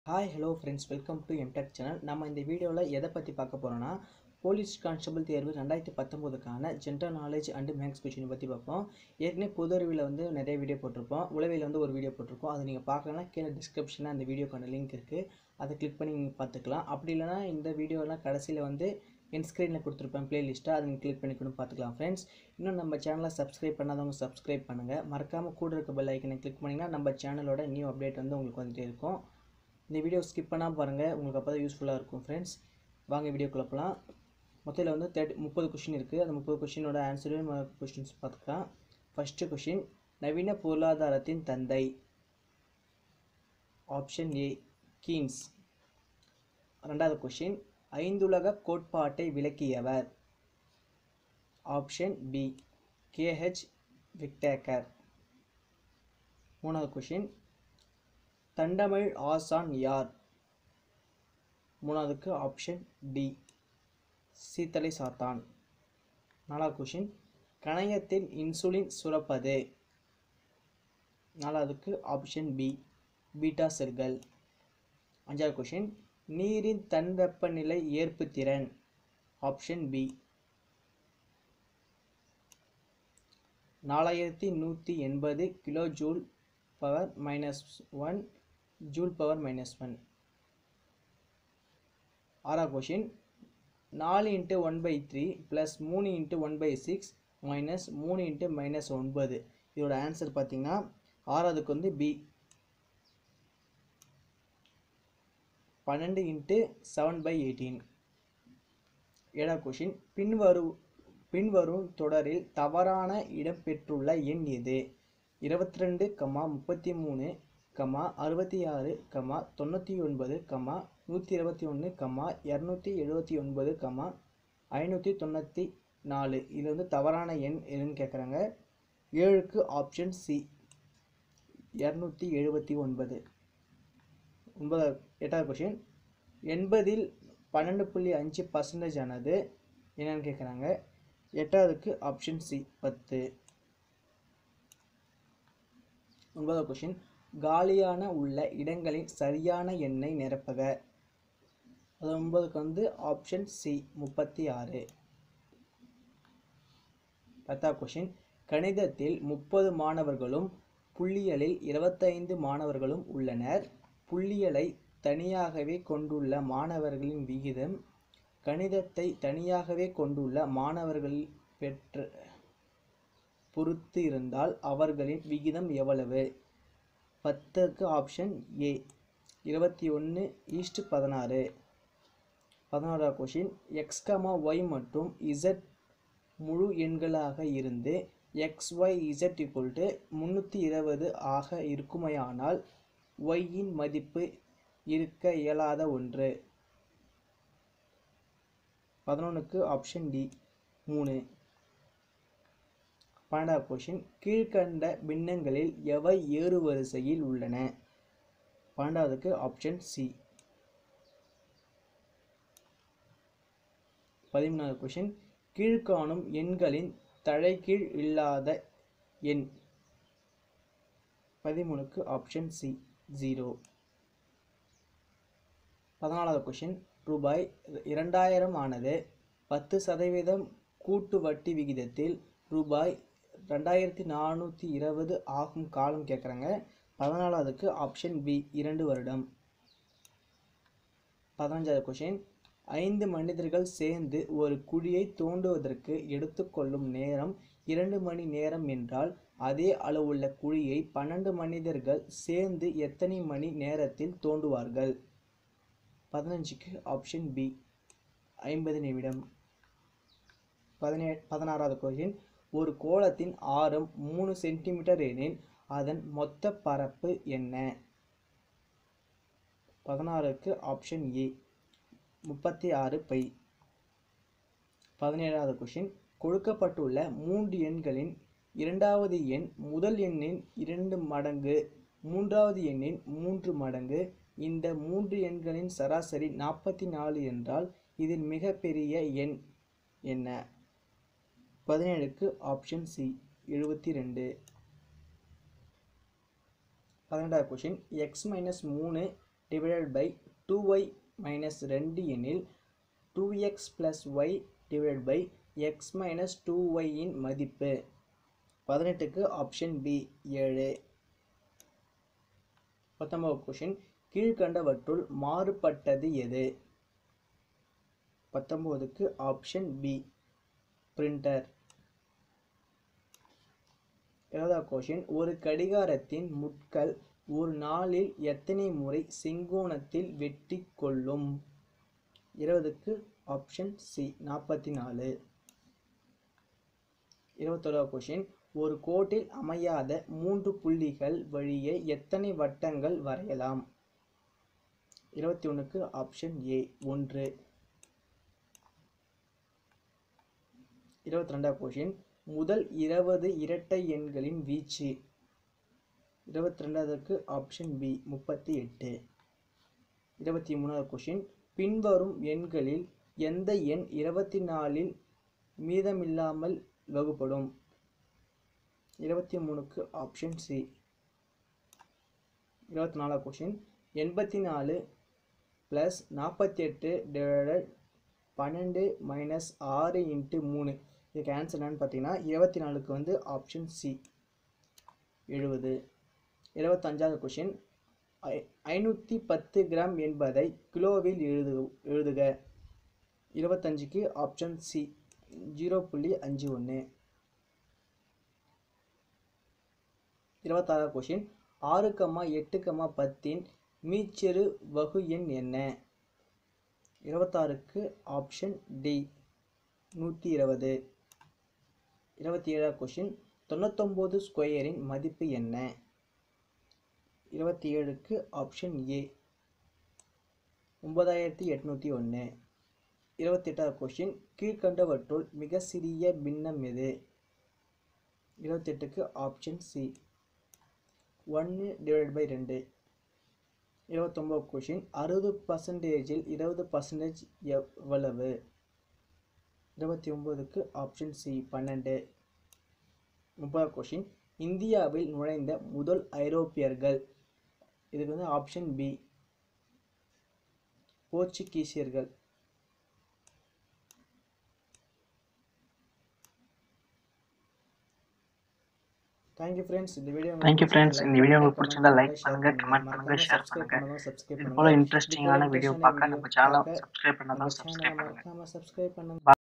hi hello friends welcome to MTech channel நம்ம இந்த வீடியோவில் எதை பற்றி பார்க்க போகிறோன்னா போலீஸ் கான்ஸ்டபிள் தேர்வு ரெண்டாயிரத்தி பத்தொம்போதுக்கான general knowledge and maths question பற்றி பார்ப்போம் ஏற்கனவே பொது அறிவில் வந்து நிறைய வீடியோ போட்டிருப்போம் உளவியல் வந்து ஒரு வீடியோ போட்டிருப்போம் அது நீங்கள் பார்க்கலன்னா கீழே டிஸ்கிரிப்ஷனில் அந்த வீடியோக்கான லிங்க் இருக்குது அதை கிளிக் பண்ணி நீங்கள் பார்த்துக்கலாம் அப்படி இல்லைனா இந்த வீடியோலாம் கடைசியில் வந்து என் ஸ்க்ரீனில் கொடுத்துருப்பேன் ப்ளேலிஸ்ட்டாக அதை நீங்கள் கிளிக் பண்ணி கூட பார்த்துக்கலாம் ஃப்ரெண்ட்ஸ் இன்னும் நம்ம சேனலை சப்ஸ்கிரைப் பண்ணாதவங்க சப்ஸ்கிரைப் பண்ணுங்கள் மறக்காமல் கூட இருக்க பெல் ஐக்கனை கிளிக் பண்ணிங்கன்னா நம்ம சேனலோட நியூ அப்டேட் வந்து உங்களுக்கு வந்துகிட்டே இருக்கும் இந்த வீடியோ ஸ்கிப் பண்ணாமல் பாருங்கள் உங்களுக்கு அப்போ தான் யூஸ்ஃபுல்லாக இருக்கும் ஃப்ரெண்ட்ஸ் வாங்க வீடியோக்குள்ள போகலாம் மொத்தத்தில் வந்து தேர்ட்டி முப்பது கொஷின் இருக்குது அந்த முப்பது கொஷினோட ஆன்சரும் கொஷின்ஸ் பார்த்துக்கலாம் ஃபஸ்ட்டு கொஷின் நவீன பொருளாதாரத்தின் தந்தை ஆப்ஷன் ஏ கீன்ஸ் ரெண்டாவது கொஷின் ஐந்துலக கோட்பாட்டை விளக்கியவர் ஆப்ஷன் பி கேஹெச் விக்டேக்கர் மூணாவது கொஷின் தண்டமிழ் ஆசான் யார் மூணாவதுக்கு ஆப்ஷன் டி சீத்தலை சாத்தான் நாலாவது கொஷின் கணையத்தில் இன்சுலின் சுரப்பது நாலாவதுக்கு ஆப்ஷன் பி பீட்டா செல்கள் அஞ்சாவது கொஷின் நீரின் தன்வெப்பநிலை ஏற்புத்திறன் ஆப்ஷன் பி நாலாயிரத்தி நூற்றி எண்பது kilo joule power minus one joule power minus one ஆறாவது கொஷின் நாலு into one by three plus மூணு into one by six minus மூணு இன்ட்டு மைனஸ் ஒன்பது இதோட ஆன்சர் பார்த்தீங்கன்னா ஆறாவதுக்கு வந்து பி பன்னெண்டு இன்ட்டு செவன் பை எயிட்டீன் ஏழாவது கொஷின் பின்வரும் பின்வரும் தொடரில் தவறான இடம்பெற்றுள்ள எண் எது இருபத்தி ரெண்டு கமா முப்பத்தி மூணு கமா அறுபத்தி ஆறு கமா தொண்ணூற்றி ஒன்பது கமா நூற்றி இருபத்தி ஒன்று கமா இரநூத்தி எழுபத்தி ஒன்பது கமா ஐநூற்றி தொண்ணூற்றி நாலு இது வந்து தவறான எண் எதுன்னு கேட்குறாங்க ஏழுக்கு ஆப்ஷன் சி இரநூத்தி எழுபத்தி ஒன்பது ஒன்பதாவது எட்டாவது கொஷின் எண்பதில் பன்னெண்டு புள்ளி அஞ்சு பர்சன்டேஜ் ஆனது என்னன்னு கேட்குறாங்க எட்டாவதுக்கு ஆப்ஷன் சி பத்து ஒன்பதாவது கொஷின் காலியான உள்ள இடங்களின் சரியான எண்ணை நிரப்புக அது ஒன்பதுக்கு வந்து ஆப்ஷன் சி முப்பத்தி ஆறு பத்தாவது கொஷின் கணிதத்தில் முப்பது மாணவர்களும் புள்ளியலில் இருபத்தைந்து மாணவர்களும் உள்ளனர் புள்ளியலை தனியாகவே கொண்டுள்ள மாணவர்களின் விகிதம் கணிதத்தை தனியாகவே கொண்டுள்ள மாணவர்கள் பெற்ற பொறுத்து இருந்தால் அவர்களின் விகிதம் எவ்வளவு பத்துக்கு ஆப்ஷன் ஏ இருபத்தி ஒன்று ஈஸ்ட் பதினாறு பதினோராவது கொஷின் எக்ஸ் கமா ஒய் மற்றும் இசட் முழு எண்களாக இருந்து X Y Z equal to முந்நூற்றி இருபது ஆக இருக்குமையானால் ஒய்யின் மதிப்பு இருக்க இயலாத ஒன்று பதினொன்றுக்கு ஆப்ஷன் டி மூணு பன்னெண்டாவது கொஷின் கீழ்கண்ட பின்னங்களில் எவை ஏறுவரிசையில் உள்ளன பன்னெண்டாவதுக்கு ஆப்ஷன் சி பதிமூணாவது கொஷின் கீழ்காணும் எண்களின் தலைகீழ் இல்லாத எண் பதிமூணுக்கு ஆப்ஷன் சி ஜீரோ பதினாலாவது கொஷின் ரூபாய் இரண்டாயிரம் ஆனது பத்து சதவீதம் கூட்டு வட்டி விகிதத்தில் ரூபாய் ரெண்டாயிரத்தி நானூற்றி இருபது ஆகும் காலம் கேட்குறாங்க பதினாலாவதுக்கு ஆப்ஷன் பி இரண்டு வருடம் பதினஞ்சாவது கொஷின் ஐந்து மனிதர்கள் சேர்ந்து ஒரு குழியை தோண்டுவதற்கு எடுத்துக்கொள்ளும் நேரம் இரண்டு மணி நேரம் என்றால் அதே அளவுள்ள குழியை பன்னெண்டு மனிதர்கள் சேர்ந்து எத்தனை மணி நேரத்தில் தோண்டுவார்கள் பதினஞ்சுக்கு ஆப்ஷன் பி ஐம்பது நிமிடம் பதினே பதினாறாவது கொஷின் ஒரு கோளத்தின் ஆரம் மூணு சென்டிமீட்டர் எனில் அதன் மொத்த பரப்பு என்ன பதினாறுக்கு ஆப்ஷன் ஏ முப்பத்தி ஆறு பை பதினேழாவது கொஷின் கொடுக்கப்பட்டுள்ள மூன்று எண்களின் இரண்டாவது எண் முதல் எண்ணின் இரண்டு மடங்கு மூன்றாவது எண்ணின் மூன்று மடங்கு இந்த மூன்று எண்களின் சராசரி நாற்பத்தி நாலு என்றால் இதில் மிகப்பெரிய எண் என்ன பதினேழுக்கு ஆப்ஷன் சி எழுபத்தி ரெண்டு பதினெண்டாவது கொஷின் எக்ஸ் மைனஸ் மூணு divided by two Y minus ரெண்டு எனில் two X plus Y divided by X minus two ஒய்யின் மதிப்பு பதினெட்டுக்கு ஆப்ஷன் பி ஏழு பத்தொன்பது கொஷின் கீழ்கண்டவற்றுள் மாறுபட்டது எது பத்தொம்போதுக்கு ஆப்ஷன் பி பிரிண்டர் இருபதாவது கொஷின் ஒரு கடிகாரத்தின் முட்கள் ஒரு நாளில் எத்தனை முறை செங்கோணத்தில் வெட்டி கொள்ளும் இருபதுக்கு ஆப்ஷன் சி நாற்பத்தி நாலு இருபத்தோராவது கொஷின் ஒரு கோட்டில் அமையாத மூன்று புள்ளிகள் வழியே எத்தனை வட்டங்கள் வரையலாம் இருபத்தி ஒன்றுக்கு ஆப்ஷன் ஏ ஒன்று இருபத்தி ரெண்டாவது கொஷின் முதல் இருபது இரட்டை எண்களின் வீச்சு இருபத்தி ரெண்டாவதுக்கு ஆப்ஷன் பி முப்பத்தி எட்டு இருபத்தி மூணாவது கொஷின் பின்வரும் எண்களில் எந்த எண் இருபத்தி நாலில் மீதமில்லாமல் வகுப்படும் இருபத்தி மூணுக்கு ஆப்ஷன் சி இருபத்தி நாலாவது கொஷின் எண்பத்தி நாலு ப்ளஸ் நாற்பத்தி எட்டு டிவைடட் பன்னெண்டு மைனஸ் ஆறு இன்ட்டு மூணு இதுக்கு ஆன்சர் என்னன்னு பார்த்தீங்கன்னா இருபத்தி நாலுக்கு வந்து ஆப்ஷன் சி எழுபது இருபத்தஞ்சாவது கொஷின் ஐ ஐநூற்றி பத்து கிராம் என்பதை கிலோவில் எழுது எழுதுக இருபத்தஞ்சுக்கு ஆப்ஷன் சி ஜீரோ புள்ளி அஞ்சு ஒன்று இருபத்தாறாவது கொஷின் ஆறு கம்மா எட்டு கம்மா பத்தின் மீச்செரு வகு எண் என்ன இருபத்தாறுக்கு ஆப்ஷன் டி நூற்றி இருபது இருபத்தி ஏழாவது கொஷின் தொண்ணூத்தொம்பது ஸ்கொயரின் மதிப்பு என்ன இருபத்தி ஏழுக்கு ஆப்ஷன் ஏ ஒன்பதாயிரத்தி எட்நூற்றி ஒன்று இருபத்தெட்டாவது கொஷின் கீழ்கண்டவற்றுள் மிக சிறிய பின்னம் எது இருபத்தெட்டுக்கு ஆப்ஷன் சி ஒன்று டிவைட் பை ரெண்டு இருபத்தொம்போது கொஷின் அறுபது பர்சன்டேஜில் இருபது பர்சன்டேஜ் எவ்வளவு இருபத்தி ஒம்போதுக்கு ஆப்ஷன் சி பன்னெண்டு முப்பதாவது கொஷின் இந்தியாவில் நுழைந்த முதல் ஐரோப்பியர்கள் இதுக்கு வந்து ஆப்ஷன் பி போர்ச்சுகீசியர்கள் தேங்க்யூ ஃப்ரெண்ட்ஸ் இந்த வீடியோ தேங்க்யூ ஃப்ரெண்ட்ஸ் இந்த வீடியோ உங்களுக்கு பிடிச்சிருந்தா லைக் பண்ணுங்க கமெண்ட் பண்ணுங்க ஷேர் பண்ணுங்க சப்ஸ்கிரைப் இது போல இன்ட்ரெஸ்டிங்கான வீடியோ பார்க்க நம்ம சேனலை சப்ஸ்கிரைப் பண்ணாதான் சப்ஸ்கிரைப் பண்ணுங்க மறக்காம சப்ஸ்கிரைப் பண்ணுங்க